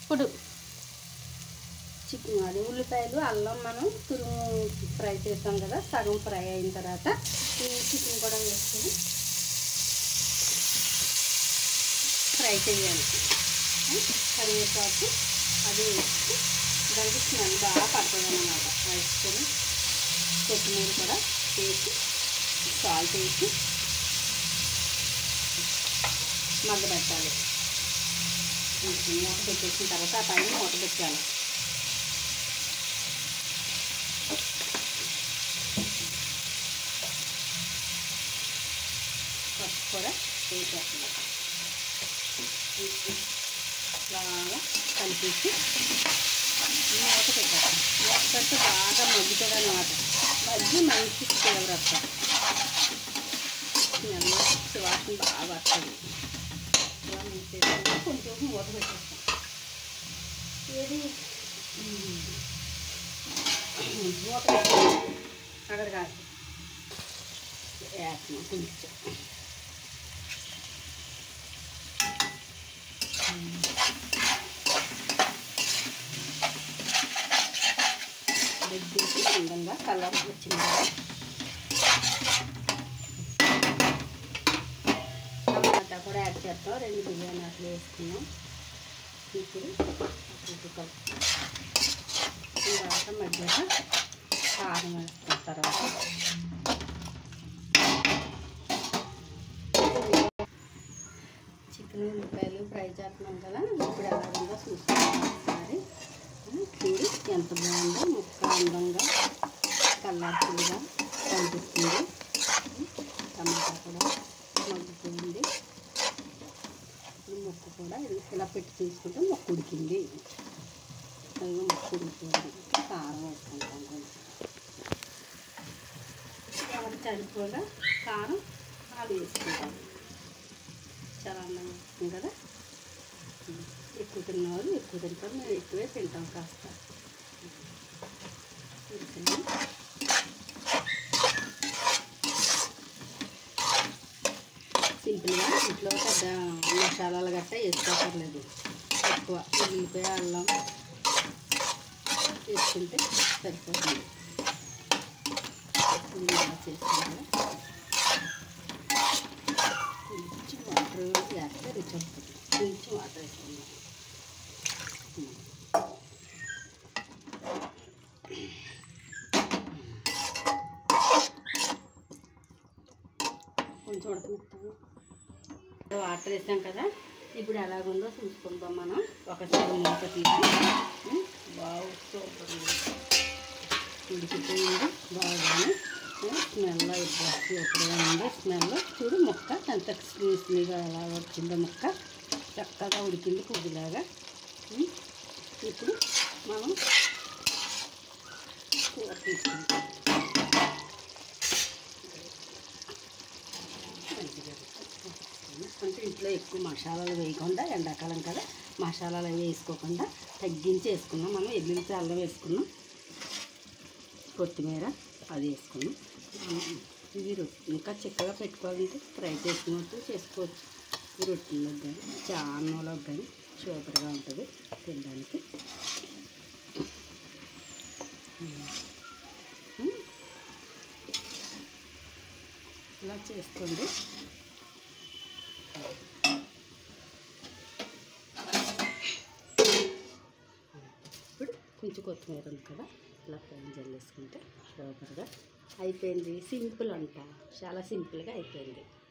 ఇప్పుడు చికెన్ అది ఉల్లిపాయలు అల్లం మనం తురుము ఫ్రై చేస్తాం కదా సగం ఫ్రై అయిన తర్వాత ఈ చికెన్ కూడా వేసుకొని ఫ్రై చేయాలి కరివేపాకు అది వేసి దానికి స్మెల్ బాగా పడుతుంది అన్నమాట వేసుకొని కొత్తిమీర కూడా వేసి సాల్ట్ వేసి మగ్గ పెట్టాలి కొంచెం మూత పెట్టేసిన తర్వాత ఆ పైన మూత పెట్టాలి పసుపు కూడా వేసేస్తున్నాం బాగా కలిపేసి మూత పెట్టాలి మూత పెడితే బాగా మగ్గుతుంది అన్నమాట మగ్గి మంచి ఫ్లేవర్ వస్తుంది స్మెల్ సువాసన బాగా వస్తుంది ఇలా మిక్స్ చేసుకుంటే కొంచెం మూత పెట్టేస్తాం ఏది మూత పెట్టేసి అక్కడ కాదు వేస్తున్నాం కొంచెం దగ్గరికి అందంగా కలర్ వచ్చింది కదా టమాటా కూడా యాడ్ చేస్తాం రెండు బిర్యానీ అట్లా వేసుకున్నాం ఇప్పుడు ఉప్పు కలుపు తర్వాత మధ్యలో కారం వేస్తాం తర్వాత చికెన్ ఉల్లిపాయలు ఫ్రై చేస్తున్నాం కదా ఇప్పుడు ఎలా ఉందో చూసుకుంటాం ఒకసారి చూడు ఎంత బాగుందో ముక్క అందంగా కలర్ఫుల్గా కనిపిస్తుంది టమాటా కూడా మగ్గిపోయింది ఇప్పుడు ముక్క కూడా ఇది ఇలా పెట్టి తీసుకుంటే ముక్క ఉడికింది అలాగే ముక్క ఉడికిపోయింది కారం వేసుకుంటాం కొంచెం ఎవరికి సరిపోగా కారం అది వేసుకుంటాం చాలా అందంగా ఉంటుంది కదా ఎక్కువ తిన్నవాళ్ళు ఎక్కువ తింటాం మేము ఎక్కువే తింటాం కాస్త ఉడికింది. సింపుల్గా ఇంట్లో పెద్ద మసాలాలు గట్టా వేసుకోకర్లేదు ఎక్కువ ఉల్లిపాయ అల్లం వేసుకుంటే సరిపోతుంది ఇది ఇలా చేసుకుంటే కొంచెం వాటర్ వేస్తే రుచి వస్తుంది కొంచెం వాటర్ వేసుకుందాం కొంచెం ఉడకనిస్తాను వాటర్ వేసాం కదా ఇప్పుడు ఎలాగుందో చూసుకుందాం మనం ఒకసారి మూత తీసి ఉం, బాగా సూపర్ ఉడికిపోయింది బాగానే స్మెల్ సూపర్గా ఉంది స్మెల్ చూడు ముక్క ఎంత స్మీస్మీగా ఎలా వచ్చిందో ముక్క చక్కగా ఉడికింది కొద్దిలాగా ఉం, ఇప్పుడు మనం కూర తీసుకుంటాం మంచిగా అంటే ఇంట్లో ఎక్కువ మసాలాలు వేయకుండా ఎండాకాలం కదా మసాలాలు అవి వేసుకోకుండా తగ్గించి వేసుకున్నాం మనం ఎల్లుల్లి అల్లం వేసుకున్నాం కొత్తిమీర అది వేసుకున్నాం ఇవి రొట్టె ఇంకా చిక్కగా పెట్టుకోవాలంటే ఫ్రై చేసుకున్నట్టు చేసుకోవచ్చు ఈ రొట్టెలకు కానీ చాన్నోలకు కానీ సూపర్గా ఉంటుంది తినడానికి ఉమ్. ఇలా చేసుకోండి ఇప్పుడు కొంచెం కొత్తిమీర ఉంది కదా ఇలా పైన జల్లేసుకుంటే సూపర్గా అయిపోయింది సింపుల్ అంట చాలా సింపుల్గా అయిపోయింది